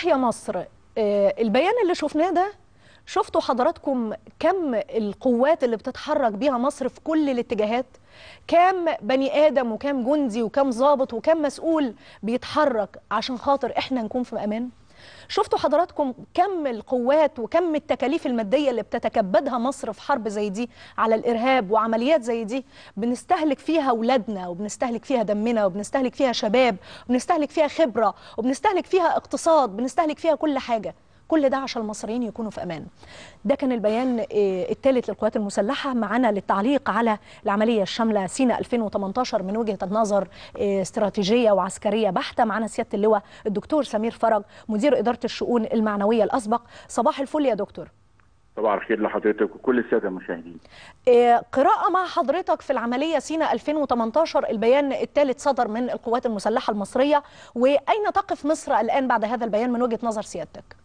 تحيا مصر آه، البيان اللي شفناه ده شفتوا حضراتكم كم القوات اللي بتتحرك بيها مصر في كل الاتجاهات كام بني آدم وكام جندي وكام ضابط وكام مسؤول بيتحرك عشان خاطر احنا نكون في أمان شفتوا حضراتكم كم القوات وكم التكاليف المادية اللي بتتكبدها مصر في حرب زي دي على الإرهاب وعمليات زي دي بنستهلك فيها أولادنا وبنستهلك فيها دمنا وبنستهلك فيها شباب وبنستهلك فيها خبرة وبنستهلك فيها اقتصاد بنستهلك فيها كل حاجة كل ده عشان المصريين يكونوا في امان. ده كان البيان آه، الثالث للقوات المسلحه معنا للتعليق على العمليه الشامله سينا 2018 من وجهه النظر آه، استراتيجيه وعسكريه بحته معنا سياده اللواء الدكتور سمير فرج مدير اداره الشؤون المعنويه الاسبق صباح الفل يا دكتور. طبعا الخير لحضرتك وكل الساده المشاهدين آه، قراءة مع حضرتك في العملية سينا 2018 البيان الثالث صدر من القوات المسلحة المصرية وأين تقف مصر الآن بعد هذا البيان من وجهة نظر سيادتك؟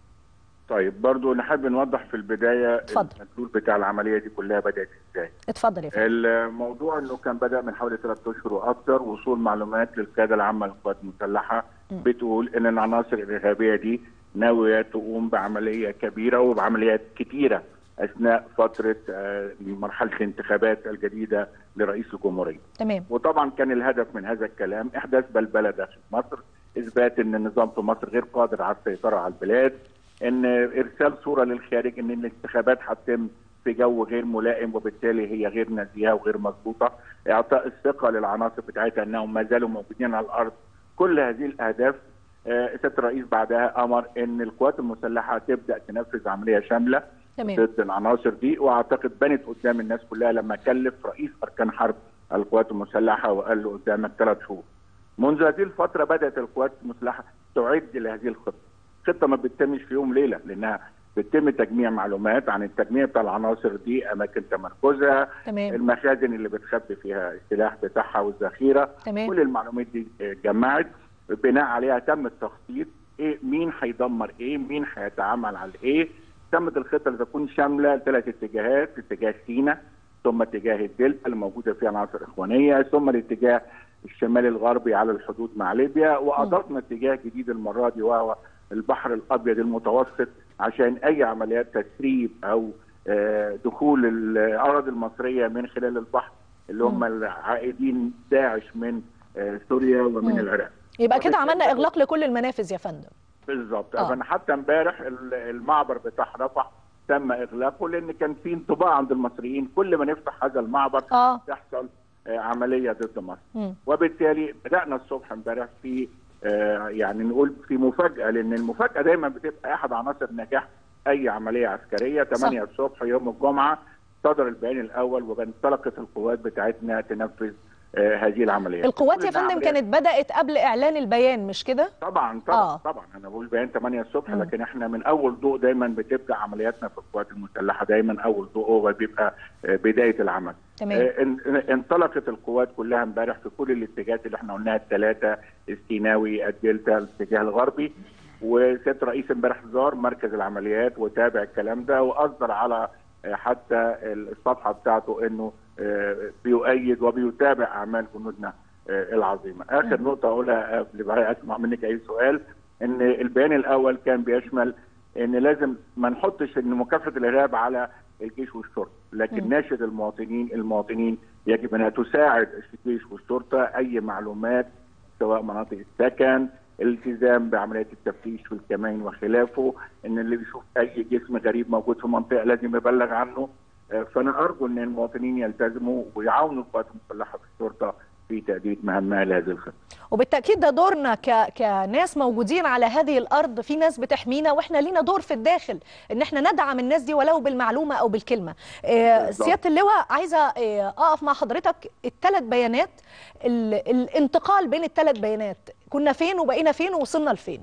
طيب برضو نحب نوضح في البدايه اتفضل. المدلول بتاع العمليه دي كلها بدات ازاي اتفضل يا فندم. الموضوع انه كان بدا من حوالي ثلاث اشهر واكثر وصول معلومات للقياده العامه للقوات المسلحه م. بتقول ان العناصر الارهابيه دي ناويه تقوم بعمليه كبيره وبعمليات كتيره اثناء فتره آه، مرحله الانتخابات الجديده لرئيس الجمهوريه تمام وطبعا كان الهدف من هذا الكلام احداث بلبله داخل مصر اثبات ان النظام في مصر غير قادر على السيطره على البلاد ان ارسال صوره للخارج ان الانتخابات هتتم في جو غير ملائم وبالتالي هي غير نزيهه وغير مضبوطه اعطاء الثقه للعناصر بتاعتها انهم ما زالوا موجودين على الارض كل هذه الاهداف آه، سياده الرئيس بعدها امر ان القوات المسلحه تبدا تنفذ عمليه شامله تمام ضد العناصر دي واعتقد بنت قدام الناس كلها لما كلف رئيس اركان حرب القوات المسلحه وقال له قدامك ثلاث شهور. منذ هذه الفتره بدات القوات المسلحه تعد لهذه الخطه. خطه ما بتتمش في يوم ليله لانها بيتم تجميع معلومات عن التجميع بتاع العناصر دي اماكن تمركزها تمام المخازن اللي بتخبي فيها السلاح بتاعها والذخيره تمام كل المعلومات دي اتجمعت بناء عليها تم التخطيط ايه مين هيدمر ايه مين هيتعامل على ايه تمت الخطه لتكون شامله ثلاث اتجاهات اتجاه سيناء ثم اتجاه الدلتا اللي موجوده فيها عناصر اخوانيه ثم الاتجاه الشمالي الغربي على الحدود مع ليبيا واضفنا اتجاه جديد المره دي وهو البحر الابيض المتوسط عشان اي عمليات تسريب او آه، دخول الاراضي المصريه من خلال البحر اللي هم مم. العائدين داعش من آه، سوريا ومن مم. العراق يبقى كده وبالتالي- عملنا إغلاق لكل المنافذ يا فندم بالظبط آه. فانا حتى امبارح ال- المعبر بتاع رفح تم اغلاقه لان كان في انطباع عند المصريين كل ما نفتح هذا المعبر اه تحصل آه، عمليه ضد مصر مم. وبالتالي بدانا الصبح امبارح في آه، يعني نقول في مفاجاه لان المفاجاه دايما بتبقى احد عناصر نجاح اي عمليه عسكريه 8 الصبح يوم الجمعه صدر البيان الاول وانطلقت القوات بتاعتنا تنفذ آه، هذه العمليات القوات يا كل فندم العمليات- كانت بدأت قبل إعلان البيان مش كده؟ طبعا طبعا آه. آه. طبعا انا بقول بيان 8 الصبح مم. لكن احنا من اول ضوء دايما بتبدا عملياتنا في القوات المسلحه دايما اول ضوء هو بيبقى آه، بدايه العمل تمام آه، ان- ان- انطلقت القوات كلها امبارح في كل الاتجاهات اللي احنا قلناها الثلاثه السيناوي الدلتا الاتجاه الغربي وسياده الرئيس امبارح زار مركز العمليات وتابع الكلام ده واصدر على آه، حتى الصفحه بتاعته انه آه، بيؤيد وبيتابع اعمال جنودنا آه، العظيمه. اخر مم. نقطه اقولها قبل ما اسمع منك اي سؤال ان البيان الاول كان بيشمل ان لازم ما نحطش ان مكافحه الارهاب على الجيش والشرطه، لكن مم. ناشد المواطنين المواطنين يجب انها تساعد الجيش والشرطه اي معلومات سواء مناطق السكن الالتزام بعمليات التفتيش في الكمائن وخلافه ان اللي بيشوف اي جسم غريب موجود في منطقه لازم يبلغ عنه آه، فانا ارجو ان المواطنين يلتزموا ويعاونوا القوات المسلحه بالشرطه في تاديه مهامها لهذه الخطه. وبالتأكيد ده دورنا ك... كناس موجودين على هذه الأرض في ناس بتحمينا وإحنا لينا دور في الداخل إن إحنا ندعم الناس دي ولو بالمعلومة أو بالكلمة آه، بالظبط. سيادة اللواء عايزة آه، أقف مع حضرتك الثلاث بيانات ال... الانتقال بين الثلاث بيانات كنا فين وبقينا فين ووصلنا لفين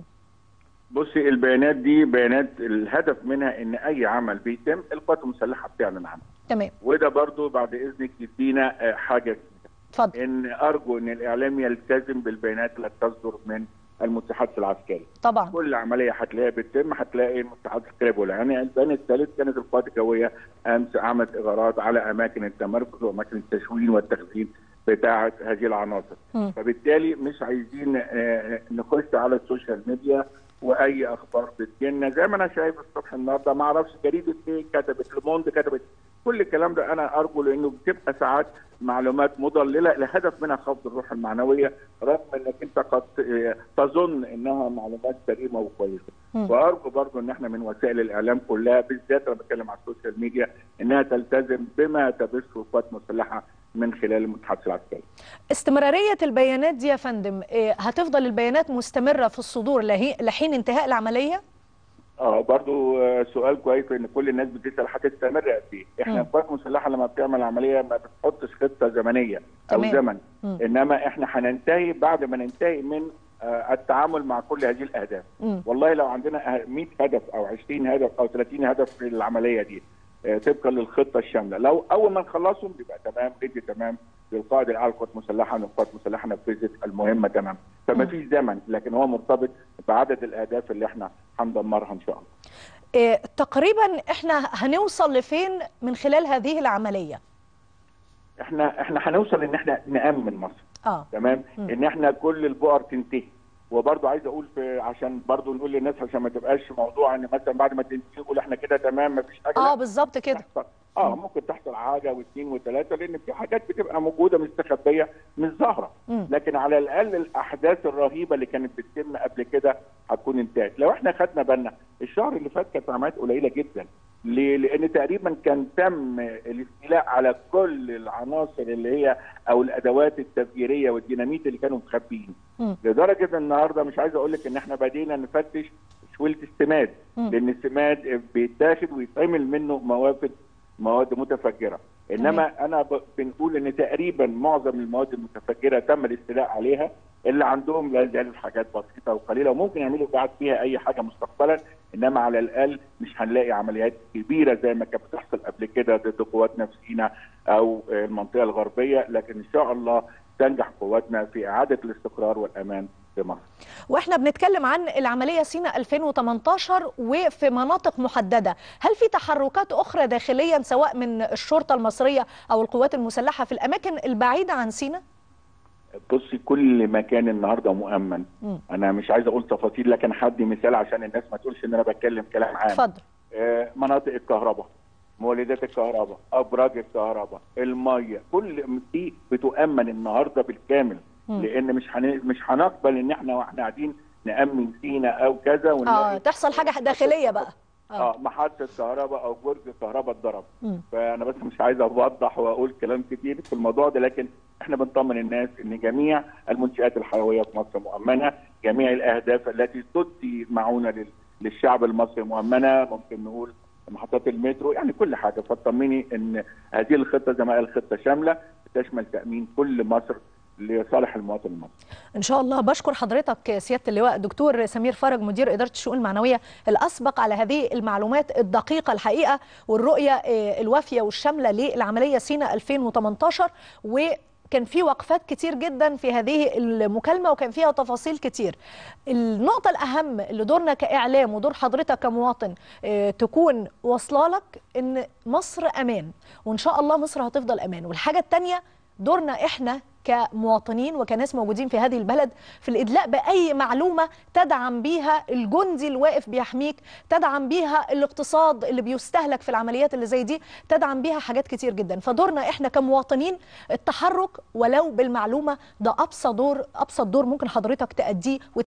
بصي البيانات دي بيانات الهدف منها ان اي عمل بيتم القوات المسلحه بتعلن عنه تمام وده برضو بعد اذنك يدينا آه، حاجه اتفضل ان ارجو ان الاعلام يلتزم بالبيانات التي تصدر من المتحدث العسكري طبعا كل عمليه هتلاقيها بتتم هتلاقي المتحدث العسكري بيقول يعني البيان الثالث كانت القوات الجويه امس عملت اغارات على اماكن التمركز واماكن التشوين والتخزين بتاعه هذه العناصر مم. فبالتالي مش عايزين آه، نخش على السوشيال ميديا واي اخبار بتجينا زي ما انا شايف الصبح النهارده ما اعرفش جريده ايه كتبت لوموند كتبت كل الكلام ده انا ارجو لانه بتبقى ساعات معلومات مضلله الهدف منها خفض الروح المعنويه رغم انك انت قد تظن انها معلومات سليمه وكويسه وارجو برضو ان احنا من وسائل الاعلام كلها بالذات انا بتكلم على السوشيال ميديا انها تلتزم بما تبثه القوات المسلحه من خلال المتحدث العسكري. استمراريه البيانات دي يا فندم هتفضل البيانات مستمره في الصدور لحين انتهاء العمليه؟ اه برضو سؤال كويس ان كل الناس بتسال هتستمر قد ايه؟ احنا القوات المسلحه لما بتعمل عمليه ما بتحطش خطه زمنيه او تمام. زمن م. انما احنا هننتهي بعد ما ننتهي من آه التعامل مع كل هذه الاهداف. م. والله لو عندنا 100 هدف او 20 هدف او 30 هدف في العمليه دي آه طبقا للخطه الشامله، لو اول ما نخلصهم يبقى تمام ندي تمام للقائد الاعلى للقوات المسلحه ان القوات المسلحه نفذت المهمه تمام، فما فيش زمن لكن هو مرتبط بعدد الاهداف اللي احنا هندمرها ان شاء الله. إيه تقريبا احنا هنوصل لفين من خلال هذه العمليه؟ احنا احنا هنوصل ان احنا نامن مصر. اه تمام؟ م. ان احنا كل البؤر تنتهي. وبرضه عايز اقول في عشان برضه نقول للناس عشان ما تبقاش موضوع ان مثلا بعد ما تنتهي نقول احنا كده تمام ما فيش حاجه اه بالظبط كده اه ممكن تحصل حاجه واثنين وثلاثه لان في حاجات بتبقى موجوده مستخبيه مش ظاهره لكن على الاقل الاحداث الرهيبه اللي كانت بتتم قبل كده هتكون انتهت لو احنا خدنا بالنا الشهر اللي فات كانت عمليات قليله جدا ليه؟ لان تقريبا كان تم الاستيلاء على كل العناصر اللي هي او الادوات التفجيريه والديناميت اللي كانوا مخبيين لدرجه النهارده مش عايز اقول لك ان احنا بدينا نفتش شويله السماد لان السماد بيتاخد ويتعمل منه موافد مواد متفجره انما مم. انا ب... بنقول ان تقريبا معظم المواد المتفجره تم الاستيلاء عليها اللي عندهم لا زالت حاجات بسيطه وقليله وممكن يعملوا بعد فيها اي حاجه مستقبلا انما على الاقل مش هنلاقي عمليات كبيره زي ما كانت بتحصل قبل كده ضد قواتنا في سيناء او المنطقه الغربيه لكن ان شاء الله تنجح قواتنا في اعاده الاستقرار والامان في مصر. واحنا بنتكلم عن العمليه سيناء 2018 وفي مناطق محدده، هل في تحركات اخرى داخليا سواء من الشرطه المصريه او القوات المسلحه في الاماكن البعيده عن سيناء؟ بصي كل مكان النهارده مؤمن م. انا مش عايز اقول تفاصيل لكن هدي مثال عشان الناس ما تقولش ان انا بتكلم كلام عام اتفضل آه مناطق الكهرباء مولدات الكهرباء ابراج الكهرباء الميه كل دي بتؤمن النهارده بالكامل م. لان مش هن... مش هنقبل ان احنا واحنا قاعدين نامن سينا او كذا اه تحصل حاجه داخليه بقى اه, آه محطه كهرباء او برج كهرباء اتضرب فانا بس مش عايز اوضح واقول كلام كتير في الموضوع ده لكن احنا بنطمن الناس ان جميع المنشات الحيويه في مصر مؤمنه جميع الاهداف التي تدي معونه للشعب المصري مؤمنه ممكن نقول محطات المترو يعني كل حاجه فاطمني ان هذه الخطه زي ما قال خطه شامله تشمل تامين كل مصر لصالح المواطن المصري. ان شاء الله بشكر حضرتك سياده اللواء الدكتور سمير فرج مدير اداره الشؤون المعنويه الاسبق على هذه المعلومات الدقيقه الحقيقه والرؤيه الوافيه والشامله للعمليه سينا 2018 و كان في وقفات كتير جدا في هذه المكالمة وكان فيها تفاصيل كتير النقطة الأهم اللي دورنا كإعلام ودور حضرتك كمواطن تكون واصلة لك إن مصر أمان وإن شاء الله مصر هتفضل أمان والحاجة التانية دورنا إحنا كمواطنين وكناس موجودين في هذه البلد في الإدلاء بأي معلومة تدعم بيها الجندي الواقف بيحميك تدعم بيها الاقتصاد اللي بيستهلك في العمليات اللي زي دي تدعم بيها حاجات كتير جدا فدورنا إحنا كمواطنين التحرك ولو بالمعلومة ده أبسط دور أبسط دور ممكن حضرتك تأديه